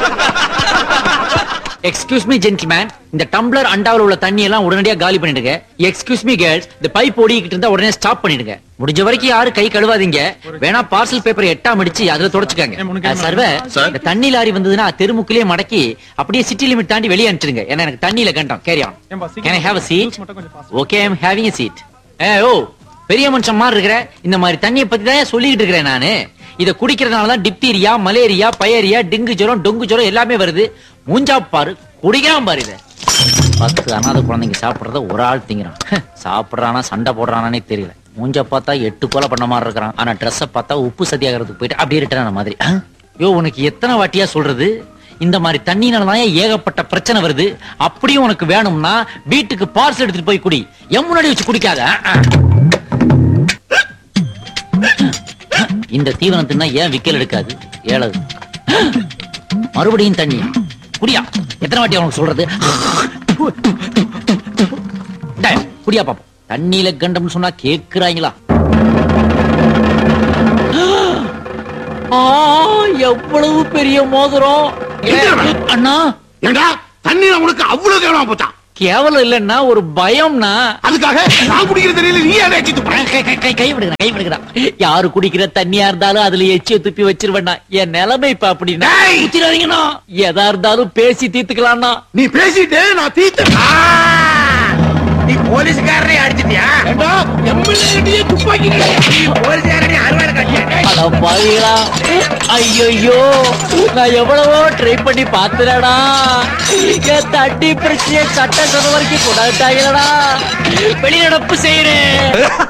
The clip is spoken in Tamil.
எக்ஸ்கியூஸ் மீ ஜென்டில்மேன் இந்த டம்ளர் அண்டாவில் உள்ள தண்ணி எல்லாம் உடனடியா காலி பண்ணிடுங்க எக்ஸ்கியூஸ் மீ கேர்ள்ஸ் இந்த பைப் ஓடிக்கிட்டு இருந்தா உடனே ஸ்டாப் பண்ணிடுங்க முடிஞ்ச வரைக்கும் யாரும் கை கழுவாதீங்க வேணா பார்சல் பேப்பர் எட்டாம் அடிச்சு அதுல தொடச்சுக்காங்க சர்வே இந்த தண்ணி லாரி வந்ததுன்னா தெருமுக்கிலே மடக்கி அப்படியே சிட்டி லிமிட் தாண்டி வெளியே அனுப்பிச்சிடுங்க ஏன்னா எனக்கு தண்ணியில கண்டம் carry on can I have a seat okay I am having a seat ஏ ஓ பெரிய மனுஷன் மாதிரி இருக்கிற இந்த மாதிரி தண்ணியை பத்தி தான் சொல்லிக்கிட்டு இருக்கிறேன் நானு இத குடிக்கிறதுனால தான் டிப்தீரியா மலேரியா பயரியா டெங்கு ஜுரம் டொங்கு ஜுரம் எல்லாமே வருது மூஞ்சா பாரு குடிக்கிறான் பாரு இத பத்து அனாதை குழந்தைங்க சாப்பிடுறத ஒரு ஆள் திங்கிறான் சாப்பிடுறானா சண்டை போடுறானே தெரியல மூஞ்ச பார்த்தா எட்டு கொலை பண்ண மாதிரி இருக்கிறான் ஆனா ட்ரெஸ்ஸை பார்த்தா உப்பு சத்தியாகிறதுக்கு போயிட்டு அப்படியே ரிட்டர்ன் மாதிரி ஆ? யோ உனக்கு எத்தனை வாட்டியா சொல்றது இந்த மாதிரி தண்ணினால தான் ஏகப்பட்ட பிரச்சனை வருது அப்படியும் உனக்கு வேணும்னா வீட்டுக்கு பார்சல் எடுத்துட்டு போய் குடி என் முன்னாடி வச்சு குடிக்காத ஆ, ஆ. இந்த தீவனத்துனா ஏன் விக்கல் எடுக்காது ஏழது மறுபடியும் தண்ணியா குடியா எத்தனை வாட்டி அவனுக்கு சொல்றது டேய், குடியா பாப்போம் தண்ணியில கண்டம்னு சொன்னா கேக்குறாங்களா ஆ, எவ்வளவு பெரிய மோதிரம் எந்திரமா. அண்ணா ஏண்டா தண்ணீர் உனக்கு அவ்வளவு கேவலமா போச்சான் கேவலம் இல்லன்னா ஒரு பயம்னா அதுக்காக நான் குடிக்கிற தண்ணியில நீ ஏன் வச்சிட்டு போற கை கை கை கை விடுங்க கை விடுங்கடா யாரு குடிக்கிற தண்ணியா இருந்தாலும் அதுல எச்சிய துப்பி வச்சிருவேண்ணா என் நிலைமை இப்ப அப்படின்னா டேய்! குத்திராதீங்கண்ணா எதா இருந்தாலும் பேசி தீர்த்துக்கலாம்னா நீ பேசிட்டு நான் தீத்த நீ போலீஸ்காரனே அடிச்சிட்டியா ஏண்டா எம்எல்ஏ துப்பாக்கி நீ போலீஸ்காரனே அறுவாடு கட்டியா அட பாவிகளா ஐயோ நான் எவ்வளவோ ட்ரை பண்ணி பாத்துறடா என் தட்டி பிரச்சனையை சட்ட சபை வரைக்கும் கொண்டாட்டாங்களடா வெளிநடப்பு செய்யறேன்